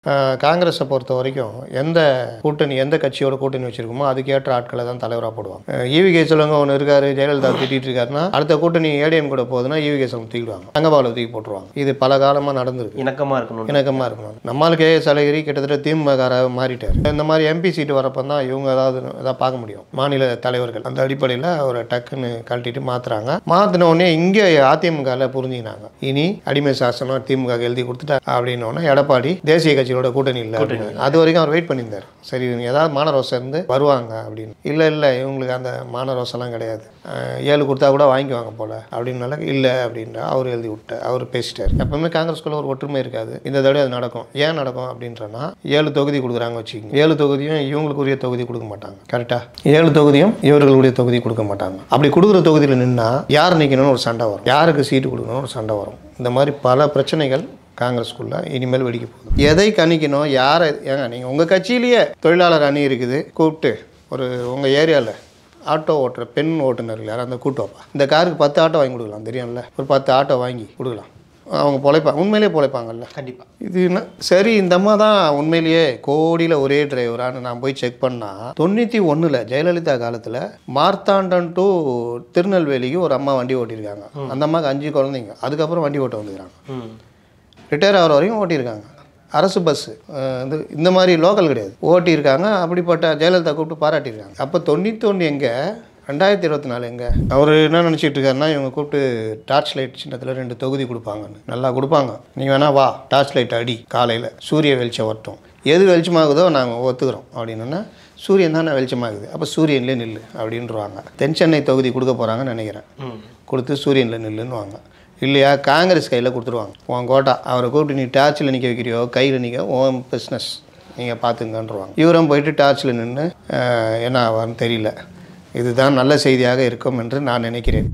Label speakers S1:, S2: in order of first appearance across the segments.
S1: அஹ், காங்கிரஸை பொறுத்த வரைக்கும் எந்த கூட்டணி எந்த கட்சியோட கூட்டணி வச்சிருக்குமோ அதுக்கேற்ற ஆட்களை தான் தலைவராக போடுவாங்க ஈவி கேசலங்க ஒன்று இருக்காரு ஜெயலலிதா திட்டிட்டு இருக்காருன்னா அடுத்த கூட்டணி ஏடிஎம் கூட போகுதுன்னா ஈவி கேசலம் தூக்கிடுவாங்க தங்கபாலை தூக்கி போட்டுருவாங்க இது பல காலமாக நடந்திருக்கு
S2: இணக்கமாக இருக்கணும்
S1: இணக்கமாக இருக்கணும் நம்மளுக்கு ஏஎஸ் அழகிரி கிட்டத்தட்ட திமுககாராக மாறிட்டார் இந்த மாதிரி எம்பி சீட்டு வரப்போ தான் இவங்க ஏதாவது ஏதாவது பார்க்க முடியும் மாநில தலைவர்கள் அந்த அடிப்படையில் ஒரு டக்குன்னு கழட்டிட்டு மாற்றுறாங்க மாற்றின உடனே இங்கே அதிமுகவில் புரிஞ்சுக்கினாங்க இனி அடிமை சாசனம் திமுக எழுதி கொடுத்துட்டா அப்படின்னோடனே எடப்பாடி தேசிய கட்சியோட கூட்டணி இல்லை அப்படின்னு. அது வரைக்கும் அவர் வெயிட் பண்ணியிருந்தார் சரி இவங்க ஏதாவது மானரோசம் இருந்து வருவாங்க அப்படின்னு இல்லை இல்லை இவங்களுக்கு அந்த மானரோசம்லாம் கிடையாது அஹ் ஏழு கொடுத்தா கூட வாங்கிக்குவாங்க போல அப்படின்னால இல்லை அப்படின்ற அவர் எழுதி விட்டார் அவர் பேசிட்டார் எப்பவுமே காங்கிரஸ்குள்ள ஒரு ஒற்றுமை இருக்காது இந்த தடவை அது நடக்கும் ஏன் நடக்கும் அப்படின்றனா ஏழு தொகுதி கொடுக்குறாங்க வச்சுக்கோங்க ஏழு தொகுதியும் இவங்களுக்குரிய தொகுதி கொடுக்க மாட்டாங்க கரெக்டா ஏழு தொகுதியும் இவர்களுடைய தொகுதி கொடுக்க மாட்டாங்க அப்படி கொடுக்குற தொகுதியில் நின்னா யார் நிற்கணும்னு ஒரு சண்டை வரும் யாருக்கு சீட்டு கொடுக்கணும்னு ஒரு சண்டை வரும் இந்த மாதிரி பல பிரச்சனைகள் காங்கிரஸ்குள்ள இனிமேல் வெடிக்க போகுது எதை கணிக்கணும் யாரை ஏங்க நீங்கள் உங்கள் கட்சியிலேயே தொழிலாளர் அணி இருக்குது கூப்பிட்டு ஒரு உங்கள் ஏரியாவில் ஆட்டோ ஓட்டுற பெண் ஓட்டுநர்கள் யாரும் அந்த கூட்டு வைப்பா இந்த காருக்கு பத்து ஆட்டோ வாங்கி கொடுக்கலாம் தெரியும்ல ஒரு பத்து ஆட்டோ வாங்கி கொடுக்கலாம் அவங்க பொழைப்பாங்க உண்மையிலேயே பொழைப்பாங்கல்ல
S2: கண்டிப்பாக
S1: இது என்ன சரி இந்த அம்மா தான் உண்மையிலேயே கோடியில் ஒரே டிரைவரான்னு நான் போய் செக் பண்ணால் தொண்ணூற்றி ஒன்றில் ஜெயலலிதா காலத்தில் மார்த்தாண்டன் டு திருநெல்வேலிக்கு ஒரு அம்மா வண்டி ஓட்டியிருக்காங்க அந்த அம்மாவுக்கு அஞ்சு குழந்தைங்க அதுக்கப்புறம் வண்டி ஓட்ட வந்துக்கிறாங்க
S2: ம்
S1: ரிட்டையர் ஆகிற வரைக்கும் ஓட்டியிருக்காங்க அரசு பஸ்ஸு இது இந்த மாதிரி லோக்கல் கிடையாது ஓட்டியிருக்காங்க அப்படிப்பட்ட ஜெயலலிதா கூப்பிட்டு பாராட்டியிருக்காங்க அப்போ தொண்ணூத்தொன்று எங்கே ரெண்டாயிரத்தி இருபத்தி நாலு எங்கே அவர் என்ன நினச்சிட்டு இருக்காருன்னா இவங்க கூப்பிட்டு டார்ச் லைட் சின்னத்தில் ரெண்டு தொகுதி கொடுப்பாங்கன்னு நல்லா கொடுப்பாங்க நீ வேணா வா டார்ச் லைட் அடி காலையில் சூரிய வெளிச்சம் வரட்டும் எது வெளிச்சமாகுதோ நாங்கள் ஒத்துக்கிறோம் அப்படின்னா சூரியன் தானே வெளிச்சமாகுது அப்போ சூரியன்லேயே நில்லு அப்படின்றவாங்க தென் சென்னை தொகுதி கொடுக்க போகிறாங்கன்னு நினைக்கிறேன்
S2: ம்
S1: கொடுத்து சூரியனில் நில்லுன்னு வாங்க இல்லையா காங்கிரஸ் கையில் கொடுத்துருவாங்க உன் கோட்டா அவரை கூப்பிட்டு நீ டார்ச்சில் நிற்க வைக்கிறியோ கையில் நிற்க உன் பிஸ்னஸ் நீங்கள் பார்த்துங்கன்றவாங்க இவரும் போயிட்டு டார்ச்சில் நின்று என்ன ஆவான்னு தெரியல இதுதான் நல்ல செய்தியாக இருக்கும் என்று நான் நினைக்கிறேன்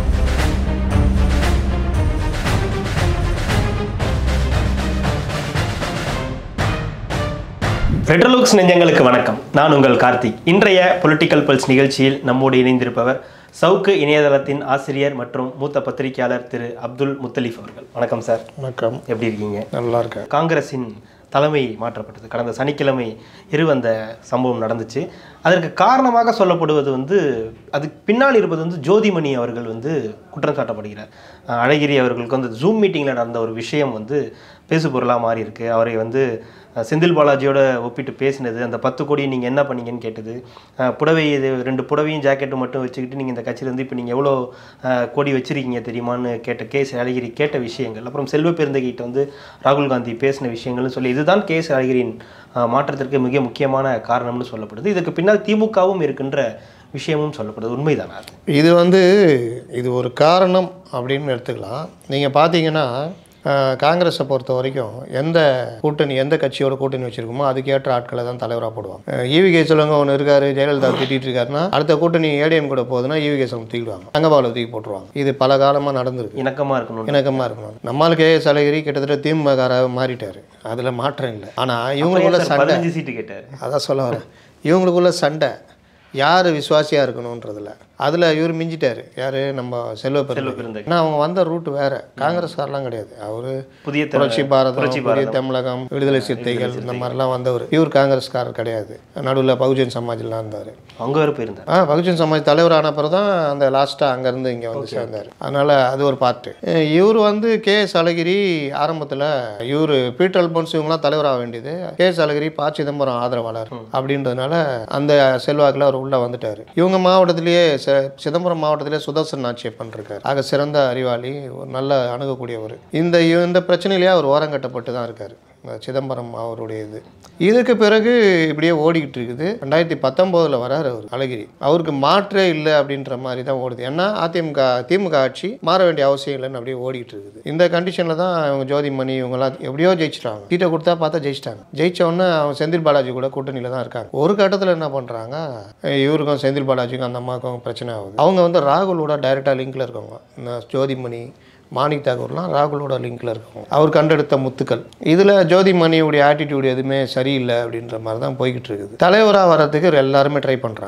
S2: ரெட்ரோலுக்ஸ் நெஞ்சங்களுக்கு வணக்கம் நான் உங்கள் கார்த்திக் இன்றைய பொலிட்டிக்கல் பல்ஸ் நிகழ்ச்சியில் நம்மோடு இணைந்திருப்பவர் சவுக்கு இணையதளத்தின் ஆசிரியர் மற்றும் மூத்த பத்திரிகையாளர் திரு அப்துல் முத்தலீஃப் அவர்கள் வணக்கம் சார்
S1: வணக்கம்
S2: எப்படி இருக்கீங்க
S1: நல்லா இருக்கேன்
S2: காங்கிரஸின் தலைமை மாற்றப்பட்டது கடந்த சனிக்கிழமை இரு அந்த சம்பவம் நடந்துச்சு அதற்கு காரணமாக சொல்லப்படுவது வந்து அதுக்கு பின்னால் இருப்பது வந்து ஜோதிமணி அவர்கள் வந்து குற்றம் சாட்டப்படுகிறார் அஹ் அழகிரி அவர்களுக்கு வந்து ஜூம் மீட்டிங்கில் நடந்த ஒரு விஷயம் வந்து பேசுபொருளாக மாறி இருக்கு அவரை வந்து அஹ், செந்தில் பாலாஜியோட ஒப்பிட்டு பேசினது அந்த பத்து கோடி நீங்கள் என்ன பண்ணீங்கன்னு கேட்டது அஹ், புடவை இது ரெண்டு புடவையும் ஜாக்கெட்டும் மட்டும் வச்சுக்கிட்டு நீங்கள் இந்த கட்சியிலேருந்து இப்போ நீங்கள் எவ்வளோ அஹ், கோடி வச்சிருக்கீங்க தெரியுமான்னு கேட்ட கேஸ் அழகிரி கேட்ட விஷயங்கள் அப்புறம் செல்வ பெருந்தகிட்ட வந்து ராகுல் காந்தி பேசின விஷயங்கள்னு சொல்லி இதுதான் கேஸ் அழகிரியின் அஹ், மாற்றத்திற்கு மிக முக்கியமான காரணம்னு சொல்லப்படுது இதுக்கு பின்னால் திமுகவும் இருக்கின்ற விஷயமும் சொல்லப்படுது உண்மைதானா அது
S1: இது வந்து இது ஒரு காரணம் அப்படின்னு எடுத்துக்கலாம் நீங்கள் பார்த்தீங்கன்னா அஹ், காங்கிரஸை பொறுத்த வரைக்கும் எந்த கூட்டணி எந்த கட்சியோட கூட்டணி வச்சிருக்குமோ அதுக்கேற்ற ஆட்களை தான் தலைவராக போடுவாங்க ஈவி கேசலங்க ஒன்று இருக்காரு ஜெயலலிதா திட்டிட்டு இருக்காருன்னா அடுத்த கூட்டணி ஏடிஎம் கூட போகுதுன்னா ஈவி கேசலம் தூக்கிடுவாங்க தங்கபாலை தூக்கி போட்டுருவாங்க இது பல காலமாக நடந்திருக்கு
S2: இணக்கமாக இருக்கணும்
S1: இணக்கமாக இருக்கணும் நம்மளுக்கு ஏஎஸ் அழகிரி கிட்டத்தட்ட திமுககாராக மாறிட்டார் அதில் மாற்றம் இல்லை ஆனால் இவங்களுக்குள்ள சண்டை
S2: பதினஞ்சு சீட்டு கேட்டார்
S1: அதான் சொல்ல வரேன் இவங்களுக்குள்ள சண்டை யார் விசுவாசியாக இருக்கணுன்றதுல அதில் இவர் மிஞ்சிட்டார் யார் நம்ம செல்வ பெருந்தகை.
S2: பெருந்தகை.
S1: ஏன்னா அவங்க வந்த ரூட் வேற காங்கிரஸ்காரெலாம் கிடையாது அவர்
S2: புதிய த-
S1: புரட்சி பாரதம்
S2: புரட்சி
S1: புதிய தமிழகம் விடுதலை சிறுத்தைகள் இந்த மாதிரிலாம் வந்தவர் இவர் காங்கிரஸ்காரர் கிடையாது நடுவில் பகுஜன் சமாஜ்லாம் இருந்தார்
S2: அவங்க வேறு போயிருந்தார்
S1: ஆ பகுஜன் சமாஜ் தலைவர் ஆன பிறகு தான் அந்த லாஸ்ட்டாக அங்கேருந்து இங்கே வந்து சேர்ந்தார் அதனால் அது ஒரு பார்ட்டு இவர் வந்து கே எஸ் அழகிரி ஆரம்பத்தில் இவர் பீட்டர் அல்போன்ஸ் இவங்களாம் தலைவராக வேண்டியது கே எஸ் அழகிரி ப சிதம்பரம் ஆதரவாளர் அப்படின்றதுனால அந்த செல்வாக்கில் அவர் உள்ளே வந்துட்டார் இவங்க மாவட்டத்திலேயே ச- சிதம்பரம் மாவட்டத்திலே சுதர்சன் நாச்சியப்பன் இருக்கார் ஆக சிறந்த அறிவாளி ஒரு நல்ல அணுகக்கூடியவர் இந்த இந்த பிரச்சனையிலேயே அவர் ஓரங்கட்டப்பட்டு தான் இருக்கார் இந்த சிதம்பரம் அவருடைய இது இதுக்கு பிறகு இப்படியே ஓடிக்கிட்டு இருக்குது ரெண்டாயிரத்தி பத்தொம்போதில் வராரு அவர் அழகிரி அவருக்கு மாற்றே இல்லை அப்படின்ற மாதிரி தான் ஓடுது ஏன்னா அதிமுக திமுக ஆட்சி மாற வேண்டிய அவசியம் இல்லைன்னு அப்படியே ஓடிக்கிட்டு இருக்குது இந்த கண்டிஷனில் தான் இவங்க ஜோதிமணி இவங்கெல்லாம் எப்படியோ ஜெயிச்சிட்டாங்க சீட்டை கொடுத்தா பார்த்தா ஜெயிச்சிட்டாங்க ஜெயிச்ச உடனே அவங்க செந்தில் பாலாஜி கூட கூட்டணியில் தான் இருக்காங்க ஒரு கட்டத்தில் என்ன பண்ணுறாங்க இவருக்கும் செந்தில் பாலாஜிக்கும் அந்த அம்மாவுக்கும் பிரச்சனை ஆகுது அவங்க வந்து ராகுலோட டைரெக்டாக லிங்க்ல இருக்கவங்க இந்த ஜோதிமணி மாணிக் தாகூர்லாம் ராகுலோட லிங்க்ல இருக்கவங்க அவர் கண்டெடுத்த முத்துக்கள் இதில் ஜோதிமணியுடைய ஆட்டிடியூட் எதுவுமே சரியில்லை அப்படின்ற மாதிரி தான் போய்கிட்டு இருக்குது தலைவராக வர்றதுக்கு எல்லாருமே ட்ரை பண்ணுறாங்க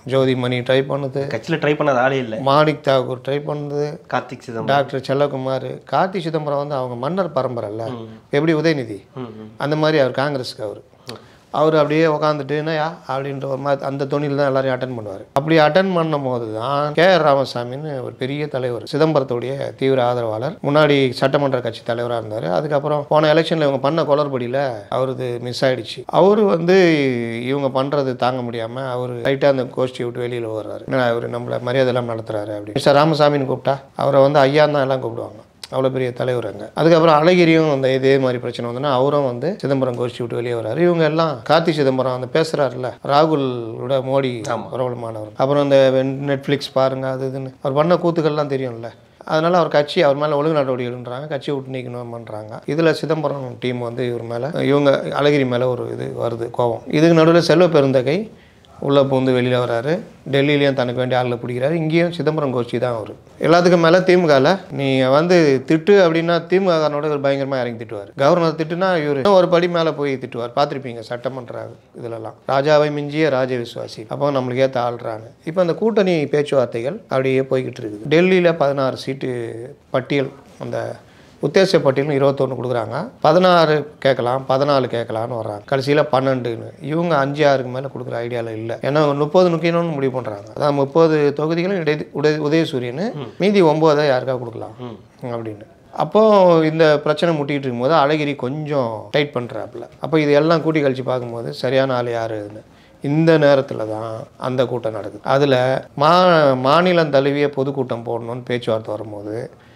S1: ஜோதிமணி ட்ரை பண்ணுது
S2: கட்சியில் ட்ரை பண்ணாத ஆளே இல்லை
S1: மாணிக் தாகூர் ட்ரை பண்ணுது
S2: கார்த்திக் சிதம்பரம்
S1: டாக்டர் செல்லகுமார் கார்த்தி சிதம்பரம் வந்து அவங்க மன்னர் பரம்பரைல்ல எப்படி உதயநிதி
S2: ம், ம்.
S1: அந்த மாதிரி அவர் காங்கிரஸுக்கு அவர் அவர் அப்படியே உக்காந்துட்டு என்னய்யா அப்படின்ற ஒரு மாதிரி அந்த தொனியில் தான் எல்லாரையும் அட்டன் பண்ணுவார் அப்படி அட்டன் பண்ணும் போது தான் கே ஆர் ராமசாமின்னு ஒரு பெரிய தலைவர் சிதம்பரத்துடைய தீவிர ஆதரவாளர் முன்னாடி சட்டமன்ற கட்சி தலைவராக இருந்தார் அதுக்கப்புறம் போன எலெக்ஷனில் இவங்க பண்ண குளறுபடியில் அவரது மிஸ் ஆயிடுச்சு அவர் வந்து இவங்க பண்ணுறது தாங்க முடியாமல் அவர் லைட்டாக அந்த கோஷ்டியை விட்டு வெளியில் வர்றாரு என்ன அவர் நம்மளை மரியாதை எல்லாம் நடத்துறாரு அப்படி மிஸ்டர் ராமசாமின்னு கூப்பிட்டா அவரை வந்து ஐயா தான் எல்லாம் கூப்பிடுவாங்க அவ்வளோ பெரிய தலைவர் அங்கே அதுக்கப்புறம் அழகிரியும் அந்த இதே மாதிரி பிரச்சனை வந்தோன்னா அவரும் வந்து சிதம்பரம் கோஷ்டி விட்டு வெளியே வராரு இவங்க எல்லாம் கார்த்தி சிதம்பரம் அந்த பேசுகிறாருல்ல ராகுலோட மோடி பிரபலமானவர் அப்புறம் அந்த நெட்ஃப்ளிக்ஸ் பாருங்க அது இதுன்னு அவர் பண்ண கூத்துக்கள்லாம் தெரியும்ல அதனால் அவர் கட்சி அவர் மேலே ஒழுங்கு நடவடிக்கைன்றாங்க கட்சியை விட்டு நீக்கணும் பண்ணுறாங்க இதில் சிதம்பரம் டீம் வந்து இவர் மேலே இவங்க அழகிரி மேலே ஒரு இது வருது கோவம் இதுக்கு நடுவில் செல்வ பெருந்தகை உள்ளே பூந்து வெளியில் வராரு டெல்லியிலையும் தனக்கு வேண்டிய ஆளில் பிடிக்கிறாரு இங்கேயும் சிதம்பரம் கோஷ்டி தான் அவர் எல்லாத்துக்கும் மேலே திமுகவில் நீங்கள் வந்து திட்டு அப்படின்னா திமுகனோட ஒரு பயங்கரமாக இறங்கி திட்டுவார் கவர்னர் திட்டுனா இவர் இன்னும் ஒரு படி மேலே போய் திட்டுவார் பார்த்துருப்பீங்க சட்டமன்ற இதிலெல்லாம் ராஜாவை மிஞ்சிய ராஜ விசுவாசி அப்போ நம்மளுக்கு ஏற்ற ஆள்றாங்க இப்போ அந்த கூட்டணி பேச்சுவார்த்தைகள் அப்படியே போய்கிட்டு இருக்குது டெல்லியில் பதினாறு சீட்டு பட்டியல் அந்த உத்தேச பட்டியலும் இருபத்தொன்று கொடுக்குறாங்க பதினாறு கேட்கலாம் பதினாலு கேட்கலான்னு வர்றாங்க கடைசியில் பன்னெண்டுன்னு இவங்க அஞ்சு ஆறுக்கு மேலே கொடுக்குற ஐடியாவில் இல்லை ஏன்னா முப்பது நுக்கினு முடிவு பண்ணுறாங்க அதான் முப்பது தொகுதிகளும் இடை உதய உதயசூரியன் மீதி ஒம்போதை யாருக்கா கொடுக்கலாம் அப்படின்னு அப்போ இந்த பிரச்சனை முட்டிகிட்டு இருக்கும்போது அழகிரி கொஞ்சம் டைட் பண்ணுறாப்புல அப்போ இது எல்லாம் கூட்டி கழிச்சு பார்க்கும்போது சரியான ஆள் யாருன்னு இந்த நேரத்தில் தான் அந்த கூட்டம் நடக்குது அதில் மா மாநிலம் தழுவிய பொதுக்கூட்டம் போடணும்னு பேச்சுவார்த்தை வரும்போது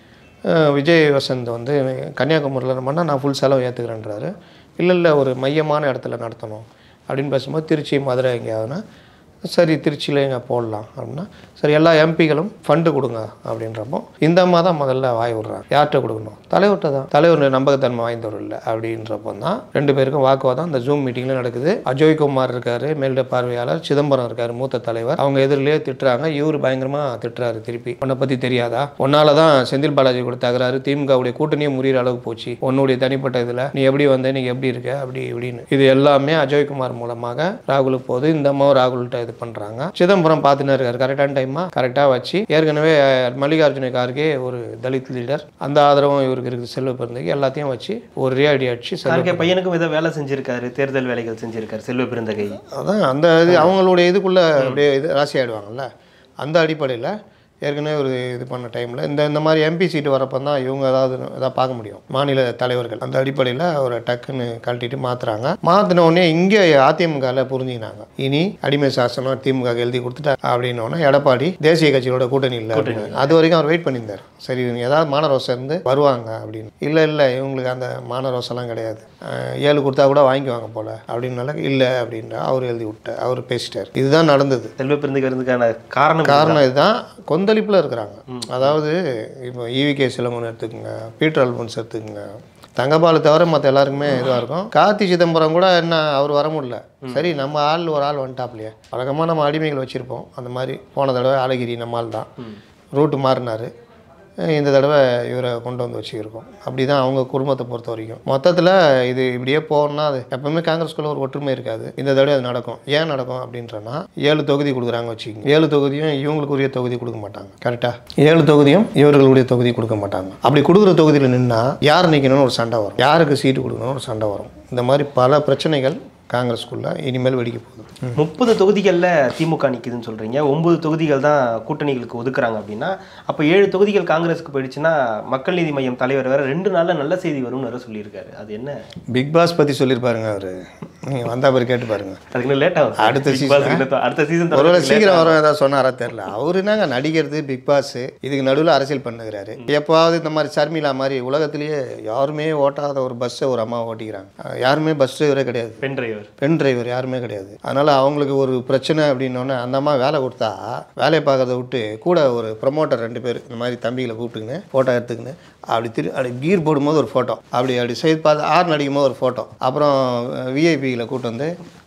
S1: அஹ், விஜய் வசந்த் வந்து கன்னியாகுமரியில் பண்ணால் நான் ஃபுல் செலவு ஏற்றுக்கிறேன்றாரு இல்லை இல்லை ஒரு மையமான இடத்துல நடத்தணும் அப்படின்னு பேசும்போது திருச்சி மதுரை எங்கேயாவதுன்னா சரி திருச்சியில் எங்கே போடலாம் அப்படின்னா சரி எல்லா எம்பிகளும் ஃபண்டு கொடுங்க அப்படின்றப்போ இந்த அம்மா தான் முதல்ல வாய் விடுறாங்க யார்கிட்ட கொடுக்கணும் தலைவர்கிட்ட தான் தலைவர் நம்பகத்தன்மை வாய்ந்தவர் இல்லை அப்படின்றப்போ தான் ரெண்டு பேருக்கும் வாக்குவாதம் அந்த ஜூம் மீட்டிங்கில் நடக்குது அஜய் குமார் இருக்காரு மேல்ட பார்வையாளர் சிதம்பரம் இருக்காரு மூத்த தலைவர் அவங்க எதிரிலேயே திட்டுறாங்க இவர் பயங்கரமாக திட்டுறாரு திருப்பி உன்னை பற்றி தெரியாதா உன்னால தான் செந்தில் பாலாஜி கூட தகராறு திமுகவுடைய கூட்டணியே முறிகிற அளவுக்கு போச்சு உன்னுடைய தனிப்பட்ட இதில் நீ எப்படி வந்த நீ எப்படி இருக்க அப்படி இப்படின்னு இது எல்லாமே அஜய்குமார் மூலமாக ராகுலுக்கு போகுது இந்த அம்மாவும் ராகுல்கிட்ட இது பண்ணுறாங்க சிதம்பரம் பார்த்துன்னு இருக்காரு கரெக்டான டைமாக கரெக்டாக வச்சு ஏற்கனவே அஹ், மல்லிகார்ஜுன கார்கே ஒரு தலித் லீடர் அந்த ஆதரவும் இவருக்கு இருக்குது செல்வ பிறந்தகை எல்லாத்தையும் வச்சு ஒரு அடி அடிச்சு செல்வ
S2: கார்கே பையனுக்கும் ஏதோ வேலை செஞ்சிருக்காரு தேர்தல் வேலைகள் செஞ்சிருக்காரு செல்வ பெருந்தகை
S1: அதான் அந்த இது அவங்களுடைய இதுக்குள்ளே அப்படியே இது ராசி ஆயிடுவாங்கல்ல அந்த அடிப்படையில் ஏற்கனவே ஒரு இது பண்ண டைமில் இந்த இந்த மாதிரி எம்பி சீட்டு வரப்போ தான் இவங்க ஏதாவது எதாவது பார்க்க முடியும் மாநில தலைவர்கள் அந்த அடிப்படையில் ஒரு டக்குன்னு கழட்டிட்டு மாற்றுறாங்க மாற்றின உடனே இங்கே அதிமுகவில் புரிஞ்சுக்கினாங்க இனி அடிமை சாசனம் திமுக எழுதி கொடுத்துட்டா அப்படின்னோடனே எடப்பாடி தேசிய கட்சியோட கூட்டணி இல்லை அப்படின்னு. அது வரைக்கும் அவர் வெயிட் பண்ணியிருந்தார் சரி இவங்க ஏதாவது மானரோசம் இருந்து வருவாங்க அப்படின்னு இல்லை இல்லை இவங்களுக்கு அந்த மானரோசம்லாம் கிடையாது அஹ் ஏழு கொடுத்தா கூட வாங்கிக்குவாங்க போல அப்படின்னால இல்லை அப்படின்ற அவர் எழுதி விட்டார் அவர் பேசிட்டார் இதுதான் நடந்தது
S2: செல்வ பெருந்தகை இருந்ததுக்கான காரணம்
S1: காரணம் இதுதான் கொந்தளிப்பில் இருக்கிறாங்க அதாவது இப்போ ஈவிகே சிலம்பன் எடுத்துக்கோங்க பீட்டர் அல்பன்ஸ் எடுத்துக்கோங்க தங்கபாலு தவிர மற்ற எல்லாருக்குமே இதுவாக இருக்கும் கார்த்தி சிதம்பரம் கூட என்ன அவர் வர முடியல சரி நம்ம ஆள் ஒரு ஆள் வந்துட்டாப்லையே வழக்கமாக நம்ம அடிமைகள் வச்சுருப்போம் அந்த மாதிரி போன தடவை அழகிரி நம்ம ஆள் தான் ரூட்டு மாறினார் இந்த தடவை இவரை கொண்டு வந்து வச்சுருக்கோம் அப்படி தான் அவங்க குடும்பத்தை பொறுத்த வரைக்கும் மொத்தத்தில் இது இப்படியே போகணும்னா அது எப்பவுமே காங்கிரஸ்குள்ள ஒரு ஒற்றுமை இருக்காது இந்த தடவை அது நடக்கும் ஏன் நடக்கும் அப்படின்றனா ஏழு தொகுதி கொடுக்குறாங்க வச்சுக்கோங்க ஏழு தொகுதியும் இவங்களுக்கு உரிய தொகுதி கொடுக்க மாட்டாங்க கரெக்டாக ஏழு தொகுதியும் இவர்களுடைய தொகுதி கொடுக்க மாட்டாங்க அப்படி கொடுக்குற தொகுதியில் நின்னா யார் நிற்கணும்னு ஒரு சண்டை வரும் யாருக்கு சீட்டு கொடுக்கணும்னு ஒரு சண்டை வரும் இந்த மாதிரி பல பிரச்சனைகள் காங்கிரஸ்குள்ள இனிமேல் வெடிக்க போகுது
S2: முப்பது தொகுதிகளில் திமுக நிற்குதுன்னு சொல்றீங்க ஒன்பது தொகுதிகள் தான் கூட்டணிகளுக்கு ஒதுக்குறாங்க அப்படின்னா அப்போ ஏழு தொகுதிகள் காங்கிரஸுக்கு போயிடுச்சுன்னா மக்கள் நீதி மையம் தலைவர் வேற ரெண்டு நாள்ல நல்ல செய்தி வரும்னு வேற சொல்லியிருக்காரு அது என்ன
S1: பிக் பாஸ் பற்றி சொல்லியிருப்பாருங்க அவர் நீங்கள் வந்தால் பேர் கேட்டு பாருங்க
S2: அதுக்கு லேட் ஆகும்
S1: அடுத்த
S2: Big
S1: season
S2: Boss கிட்ட தான். அடுத்த சீசன்
S1: ஒருவேளை சீக்கிரம் வரும் ஏதாவது சொன்னாரா தெரில அவரு என்னங்க நடிக்கிறது பிக் பாஸ் இதுக்கு நடுவில் அரசியல் பண்ணுகிறாரு எப்போவாவது இந்த மாதிரி சர்மிளா மாதிரி உலகத்திலேயே யாருமே ஓட்டாத ஒரு பஸ்ஸை ஒரு அம்மா ஓட்டிக்கிறாங்க அஹ் யாருமே பஸ் டிரைவரே கிடையாது
S2: பெண் டிரைவர்
S1: பெண் டிரைவர் யாருமே கிடையாது அதனால் அவங்களுக்கு ஒரு பிரச்சனை அப்படின்னோடனே அந்த அம்மா வேலை கொடுத்தா வேலையை பார்க்கறத விட்டு கூட ஒரு ப்ரமோட்டர் ரெண்டு பேர் இந்த மாதிரி தம்பிகளை கூப்பிட்டுக்கின்னு ஃபோட்டோ எடுத்துக்கின்னு அப்படி திரு அப்படி கீர் போடும்போது ஒரு ஃபோட்டோ அப்படி அப்படி செய்து பார்த்து ஆறு நடிக்கும் போது ஒரு ஃபோட்டோ அப்புறம் விஐபியில் கூட்டு வந்து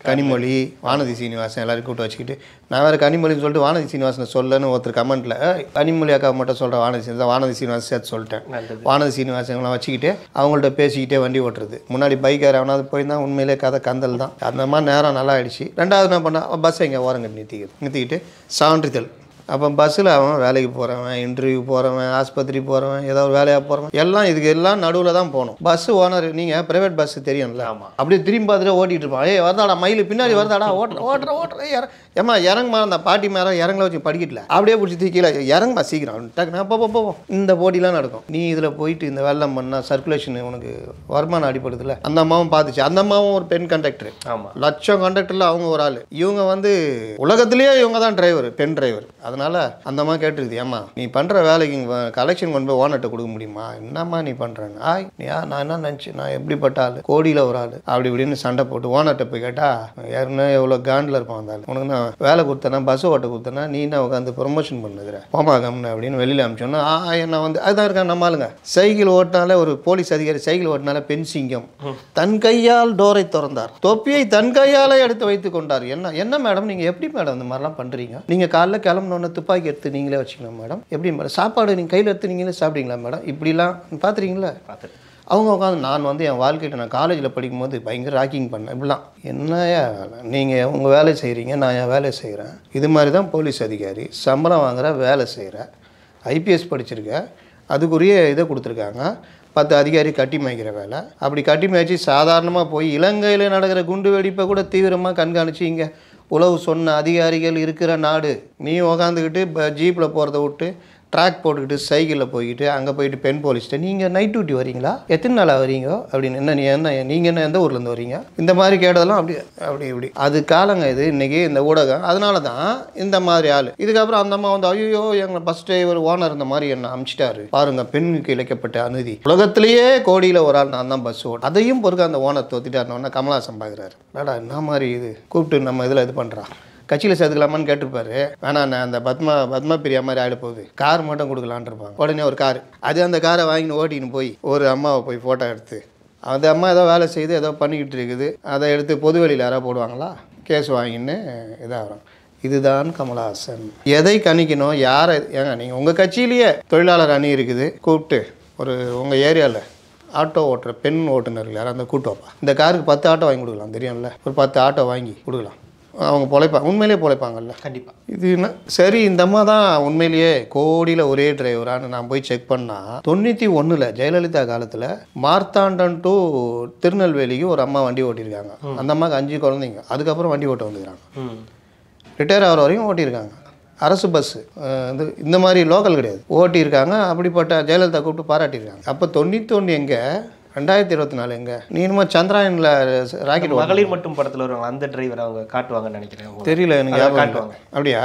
S1: கனிமொழி வானதி சீனிவாசன் எல்லாரும் கூப்பிட்டு வச்சுக்கிட்டு நான் வேறு கனிமொழின்னு சொல்லிட்டு வானதி சீனிவாசனை சொல்லன்னு ஒருத்தர் கமெண்ட்டில் கனிமொழி அக்கா மட்டும் சொல்கிற வானதி சீனிவாசன் வானதி சீனிவாசன் சேர்த்து சொல்லிட்டேன்
S2: நல்லது
S1: வானதி சீனிவாசங்களாம் வச்சுக்கிட்டு அவங்கள்ட்ட பேசிக்கிட்டே வண்டி ஓட்டுறது முன்னாடி பைக்கார் அவனாவது போயிருந்தா உண்மையிலே கதை கந்தல் தான் அந்த மாதிரி நேரம் நல்லா ஆயிடுச்சு ரெண்டாவது என்ன பண்ணா பஸ் எங்கே ஓரங்க நிறுத்திக்கிது நிறுத்திக்கிட்டு சான்றிதழ் அப்போ பஸ்ஸில் அவன் வேலைக்கு போகிறவன் இன்டர்வியூ போகிறவன் ஆஸ்பத்திரி போகிறவன் ஏதோ ஒரு வேலையாக போகிறவன் எல்லாம் இதுக்கு எல்லாம் நடுவில் தான் போகணும் பஸ் ஓனர் நீங்கள் ப்ரைவேட் பஸ் தெரியும்ல
S2: ஆமா.
S1: அப்படியே திரும்பி பார்த்துட்டு ஓட்டிகிட்டு இருப்பான் ஏய் வரதாடா மயில் பின்னாடி வரதாடா ஓட்டுற ஓட்டுற ஓட்டுற இற ஏம்மா இறங்குமா அந்த பாட்டி மேலே இறங்கல வச்சு படிக்கல அப்படியே பிடிச்சி தூக்கி கீழே இறங்குமா சீக்கிரம் டக்குனு போ போ, போ போ. இந்த போட்டிலாம் நடக்கும் நீ இதில் போயிட்டு இந்த வெள்ளம் பண்ணால் சர்க்குலேஷன் உனக்கு வருமானம் அடிப்படுதுல அந்த அம்மாவும் பார்த்துச்சு அந்த அம்மாவும் ஒரு பெண் கண்டக்டர்
S2: ஆமா
S1: லட்சம் கண்டக்டரில் அவங்க ஒரு ஆள் இவங்க வந்து உலகத்திலேயே இவங்க தான் டிரைவர் பெண் டிரைவர் அதனால் அந்த அம்மா கேட்டுருக்குது ஏம்மா நீ பண்ணுற வேலைக்கு கலெக்ஷன் கொண்டு போய் ஓனர்கிட்ட கொடுக்க முடியுமா என்னம்மா நீ பண்ணுறேங்க ஆய் நீ யா நான் என்ன நினச்சி நான் எப்படிப்பட்ட ஆள் கோடியில் ஒரு ஆள் அப்படி இப்படின்னு சண்டை போட்டு ஓனர்கிட்ட போய் கேட்டால் யாருன்னா எவ்வளோ காண்டில் இருப்பான் அந்த ஆள் உனக்கு நான் வேலை கொடுத்தேன்னா பஸ் ஓட்ட கொடுத்தேன்னா நீ என்ன உட்காந்து ப்ரொமோஷன் பண்ணுகிற போமா கம்னு அப்படின்னு வெளியில் அனுப்பிச்சோன்னா ஆ என்ன வந்து அதுதான் இருக்கா நம்ம ஆளுங்க சைக்கிள் ஓட்டினாலே ஒரு போலீஸ் அதிகாரி சைக்கிள் ஓட்டினாலே பெண் சிங்கம் தன் கையால் டோரை திறந்தார் தொப்பியை தன் கையாலே எடுத்து வைத்து கொண்டார் என்ன என்ன மேடம் நீங்கள் எப்படி மேடம் இந்த மாதிரிலாம் பண்ணுறீங்க நீங்கள் காலைல கிளம்புனோடனே துப்பாக்கி எடுத்து நீங்களே வச்சுக்கணும் மேடம் எப்படி மேடம் சாப்பாடு நீங்கள் கையில் எடுத்து நீங்களே சாப்பிட்டீங்களா மேடம் இப்படிலாம் பார்த்துறீங்களா
S2: பார்த்துட்டு
S1: அவங்க உட்காந்து நான் வந்து என் வாழ்க்கையில் நான் காலேஜில் படிக்கும்போது பயங்கர ராக்கிங் பண்ணேன் இப்படிலாம் என்னையா நீங்கள் உங்கள் வேலை செய்கிறீங்க நான் என் வேலை செய்கிறேன் இது மாதிரி தான் போலீஸ் அதிகாரி சம்பளம் வாங்குற வேலை செய்கிற ஐபிஎஸ் படிச்சிருக்க அதுக்குரிய இதை கொடுத்துருக்காங்க பத்து அதிகாரி கட்டி மேய்க்கிற வேலை அப்படி கட்டி மேய்ச்சி சாதாரணமாக போய் இலங்கையில் நடக்கிற குண்டு வெடிப்பை கூட தீவிரமாக கண்காணிச்சு இங்கே உளவு சொன்ன அதிகாரிகள் இருக்கிற நாடு நீ உக்காந்துக்கிட்டு ஜீப்பில் போகிறத விட்டு ட்ராக் போட்டுக்கிட்டு சைக்கிளில் போய்கிட்டு அங்கே போயிட்டு பெண் போலீஸ்ட்டு நீங்கள் நைட் டியூட்டி வரீங்களா எத்தனை நாளாக வரீங்க அப்படின்னு என்ன நீ என்ன நீங்கள் என்ன எந்த ஊர்லேருந்து வரீங்க இந்த மாதிரி கேட்டதெல்லாம் அப்படி அப்படி இப்படி அது காலங்க இது இன்றைக்கி இந்த ஊடகம் அதனால தான் இந்த மாதிரி ஆள் இதுக்கப்புறம் அந்த அம்மா வந்து ஐயோ எங்களை பஸ் டிரைவர் ஓனர் இந்த மாதிரி என்ன அமிச்சிட்டாரு பாருங்க பெண்ணுக்கு இழைக்கப்பட்ட அநீதி உலகத்திலேயே கோடியில் ஒரு ஆள் நான் தான் பஸ் ஓட்டு அதையும் பொறுக்க அந்த ஓனர் தோத்திட்டாருன்னு கமலாசன் பார்க்குறாரு என்னடா என்ன மாதிரி இது கூப்பிட்டு நம்ம இதில் இது பண்ணுறான் கட்சியில் சேர்த்துக்கலாமான்னு கேட்டிருப்பாரு வேணாம் நான் அந்த பத்மா பத்மா பிரியா மாதிரி ஆகிட போகுது கார் மட்டும் கொடுக்கலான்னு இருப்பாங்க உடனே ஒரு கார் அது அந்த காரை வாங்கின்னு ஓட்டின்னு போய் ஒரு அம்மாவை போய் ஃபோட்டோ எடுத்து அந்த அம்மா ஏதோ வேலை செய்து ஏதோ பண்ணிக்கிட்டு இருக்குது அதை எடுத்து பொது வெளியில் யாராவது போடுவாங்களா கேஸ் வாங்கின்னு இதாகிறோம் இதுதான் கமலஹாசன் எதை கணிக்கணும் யாரை ஏங்க நீங்கள் உங்கள் கட்சியிலேயே தொழிலாளர் அணி இருக்குது கூப்பிட்டு ஒரு உங்கள் ஏரியாவில் ஆட்டோ ஓட்டுற பெண் ஓட்டுநர்கள் யாராவது அந்த கூட்டு வைப்பா இந்த காருக்கு பத்து ஆட்டோ வாங்கி கொடுக்கலாம் தெரியும்ல ஒரு பத்து ஆட்டோ வாங்கி கொடுக்கலாம் அவங்க பொழைப்பாங்க உண்மையிலேயே பொழைப்பாங்கல்ல
S2: கண்டிப்பா
S1: இது என்ன சரி இந்த அம்மா தான் உண்மையிலேயே கோடியில் ஒரே டிரைவரான்னு நான் போய் செக் பண்ணால் தொண்ணூற்றி ஒன்றில் ஜெயலலிதா காலத்தில் மார்த்தாண்டன் டு திருநெல்வேலிக்கு ஒரு அம்மா வண்டி ஓட்டியிருக்காங்க அந்த அம்மாவுக்கு அஞ்சு குழந்தைங்க அதுக்கப்புறம் வண்டி ஓட்ட வந்துக்கிறாங்க
S2: ம்
S1: ரிட்டையர் ஆகிற வரைக்கும் ஓட்டியிருக்காங்க அரசு பஸ்ஸு இது இந்த மாதிரி லோக்கல் கிடையாது ஓட்டியிருக்காங்க அப்படிப்பட்ட ஜெயலலிதா கூப்பிட்டு பாராட்டியிருக்காங்க அப்போ தொண்ணூத்தொன்று எங்கே ரெண்டாயிரத்தி இருபத்தி நாலு எங்கே நீ என்னமோ சந்திராயனில் ராக்கெட்
S2: மகளிர் மட்டும் படத்துல வருவாங்க அந்த டிரைவர் அவங்க காட்டுவாங்கன்னு நினைக்கிறேன் உங்களுக்கு.
S1: தெரியல எனக்கு
S2: அதை
S1: ஞாபகம் இல்லை.
S2: காட்டுவாங்க.
S1: அப்படியா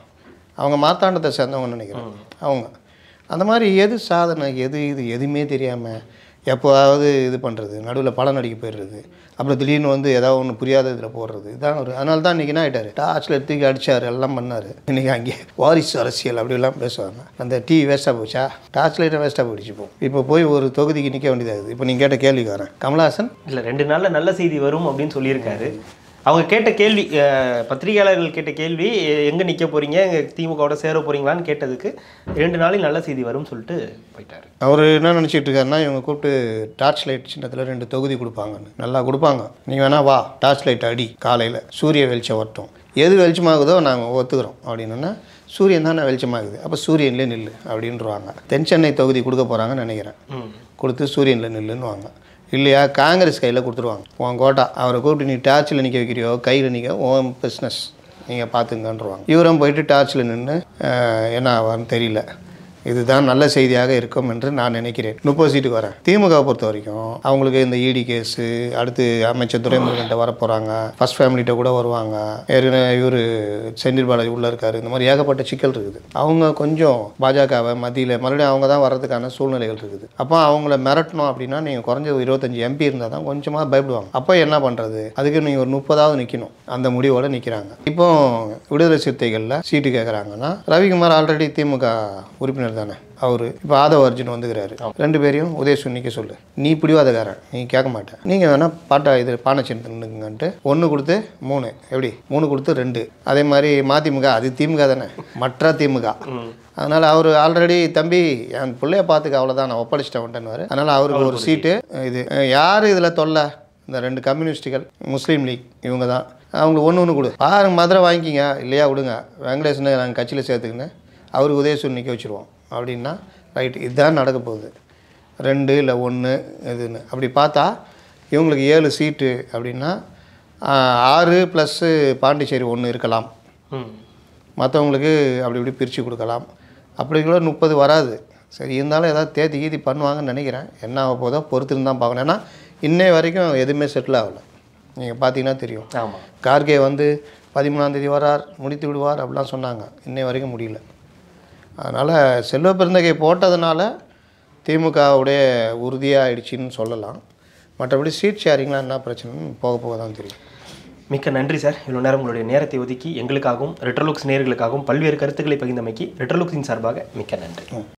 S1: அவங்க மாத்தாண்டத்தை சேர்ந்தவங்கன்னு நினைக்கிறேன் அவங்க அந்த மாதிரி எது சாதனை எது இது எதுவுமே தெரியாமல் எப்போவாவது இது பண்ணுறது நடுவில் படம் நடிக்க போயிடுறது அப்புறம் திடீர்னு வந்து ஏதாவது ஒன்று புரியாத இதில் போடுறது இதான் ஒரு அதனால தான் இன்றைக்கி என்ன ஆகிட்டார் டார்ச்சில் தூக்கி அடிச்சார் எல்லாம் பண்ணார் இன்றைக்கி அங்கே வாரிசு அரசியல் அப்படிலாம் பேசுவாங்க அந்த டீ வேஸ்ட்டாக போச்சா டார்ச் லைட்டும் வேஸ்ட்டாக போயிடுச்சு இப்போ இப்போ போய் ஒரு தொகுதிக்கு நிற்க வேண்டியதாகுது இப்போ நீங்கள் கேட்ட கேள்விக்கு வரேன் கமலஹாசன்
S2: இல்ல ரெண்டு நாள்ல நல்ல செய்தி வரும் அப்படின்னு சொல்லியிருக்காரு அவங்க கேட்ட கேள்வி அஹ், பத்திரிகையாளர்கள் கேட்ட கேள்வி எ- எங்க நிக்க போறீங்க எங்க திமுகவோட சேர போறீங்களான்னு கேட்டதுக்கு ரெண்டு நாளில் நல்ல செய்தி வரும்னு சொல்லிட்டு போயிட்டாரு
S1: அவர் என்ன நினச்சிட்டு இருக்காருன்னா இவங்க கூப்பிட்டு டார்ச் லைட் சின்னத்தில் ரெண்டு தொகுதி கொடுப்பாங்கன்னு நல்லா கொடுப்பாங்க நீ வேணா வா டார்ச் லைட் அடி காலையில் சூரிய வெளிச்சம் வரட்டும் எது வெளிச்சமாகுதோ நாங்கள் ஒத்துக்கிறோம் அப்படின்னா சூரியன் தானே வெளிச்சமாகுது அப்போ சூரியன்லேயே நில்லு அப்படின்றவாங்க தென் சென்னை தொகுதி கொடுக்க போகிறாங்கன்னு நினைக்கிறேன்
S2: ம்
S1: கொடுத்து சூரியனில் நில்லுன்னு வாங்க இல்லையா காங்கிரஸ் கையில் கொடுத்துருவாங்க உன் கோட்டா அவரை கூப்பிட்டு நீ டார்ச்சில் நிற்க வைக்கிறியோ கையில் நிற்க உன் பிஸ்னஸ் நீங்கள் பார்த்துங்கன்றவாங்க இவரும் போயிட்டு டார்ச்சில் நின்று என்ன ஆவார்னு தெரியல இதுதான் நல்ல செய்தியாக இருக்கும் என்று நான் நினைக்கிறேன் முப்பது சீட்டுக்கு வரேன் திமுக பொறுத்த வரைக்கும் அவங்களுக்கு இந்த இடி கேஸு அடுத்து அமைச்சர் துரைமுருகன்ட்ட வர போகிறாங்க ஃபர்ஸ்ட் ஃபேமிலிகிட்ட கூட வருவாங்க ஏற்கனவே இவர் செந்தில் பாலாஜி உள்ளே இருக்காரு இந்த மாதிரி ஏகப்பட்ட சிக்கல் இருக்குது அவங்க கொஞ்சம் பாஜகவை மத்தியில் மறுபடியும் அவங்க தான் வர்றதுக்கான சூழ்நிலைகள் இருக்குது அப்போ அவங்கள மிரட்டணும் அப்படின்னா நீங்கள் குறைஞ்ச ஒரு இருபத்தஞ்சி எம்பி இருந்தால் தான் கொஞ்சமாக பயப்படுவாங்க அப்போ என்ன பண்ணுறது அதுக்கு நீங்கள் ஒரு முப்பதாவது நிற்கணும் அந்த முடிவோடு நிற்கிறாங்க இப்போ விடுதலை சிறுத்தைகளில் சீட்டு கேட்குறாங்கன்னா ரவிக்குமார் ஆல்ரெடி திமுக உறுப்பினர் தானே அவர் இப்போ ஆதவ அர்ஜுன் வந்துக்கிறாரு ரெண்டு பேரையும் உதயசூன் நிற்க சொல்லு நீ பிடிவாதக்காரன் நீ கேட்க மாட்டேன் நீங்கள் வேணால் பாட்டா இது பானை நின்றுங்கன்ட்டு ஒன்று கொடுத்து மூணு எப்படி மூணு கொடுத்து ரெண்டு அதே மாதிரி மதிமுக அது திமுக தானே மற்ற திமுக அதனால் அவர் ஆல்ரெடி தம்பி என் பிள்ளைய பார்த்துக்க அவ்வளோதான் நான் ஒப்படைச்சிட்டேன் வந்துட்டேன்னு அதனால் அவருக்கு ஒரு சீட்டு இது யார் இதில் தொல்லை இந்த ரெண்டு கம்யூனிஸ்டுகள் முஸ்லீம் லீக் இவங்க தான் அவங்களுக்கு ஒன்று ஒன்று கொடு பாருங்க மதுரை வாங்கிக்கிங்க இல்லையா விடுங்க வெங்கடேசனை நாங்கள் கட்சியில் சேர்த்துக்கின்னு அவருக்கு உதயசூர் நிற்க வச்சுருவோம் அப்படின்னா ரைட்டு இதுதான் நடக்க போகுது ரெண்டு இல்லை ஒன்று இதுன்னு அப்படி பார்த்தா இவங்களுக்கு ஏழு சீட்டு அப்படின்னா ஆஹ், ஆறு ப்ளஸ்ஸு பாண்டிச்சேரி ஒன்று இருக்கலாம்
S2: ம்
S1: மற்றவங்களுக்கு அப்படி இப்படி பிரித்து கொடுக்கலாம் அப்படி கூட முப்பது வராது சரி இருந்தாலும் ஏதாவது தேதி கீதி பண்ணுவாங்கன்னு நினைக்கிறேன் என்ன ஆக போதோ பொறுத்துன்னு தான் பார்க்கணும் ஏன்னா இன்னை வரைக்கும் எதுவுமே செட்டில் ஆகலை நீங்கள் பார்த்தீங்கன்னா தெரியும்
S2: ஆமாம்
S1: கார்கே வந்து பதிமூணாம் தேதி வரார் முடித்து விடுவார் அப்படிலாம் சொன்னாங்க இன்னை வரைக்கும் முடியல அதனால் செல்வ பெருந்தகை போட்டதுனால திமுகவுடைய உறுதியாகிடுச்சின்னு சொல்லலாம் மற்றபடி சீட் ஷேரிங்லாம் என்ன பிரச்சனைன்னு போக போக தான் தெரியும்
S2: மிக்க நன்றி சார் இவ்வளோ நேரம் உங்களுடைய நேரத்தை ஒதுக்கி எங்களுக்காகவும் ரெட்ரோலுக்ஸ் நேர்களுக்காகவும் பல்வேறு கருத்துக்களை பகிர்ந்தமைக்கு ரெட்ரோலுக்ஸின் சார்பாக மிக்க நன்றி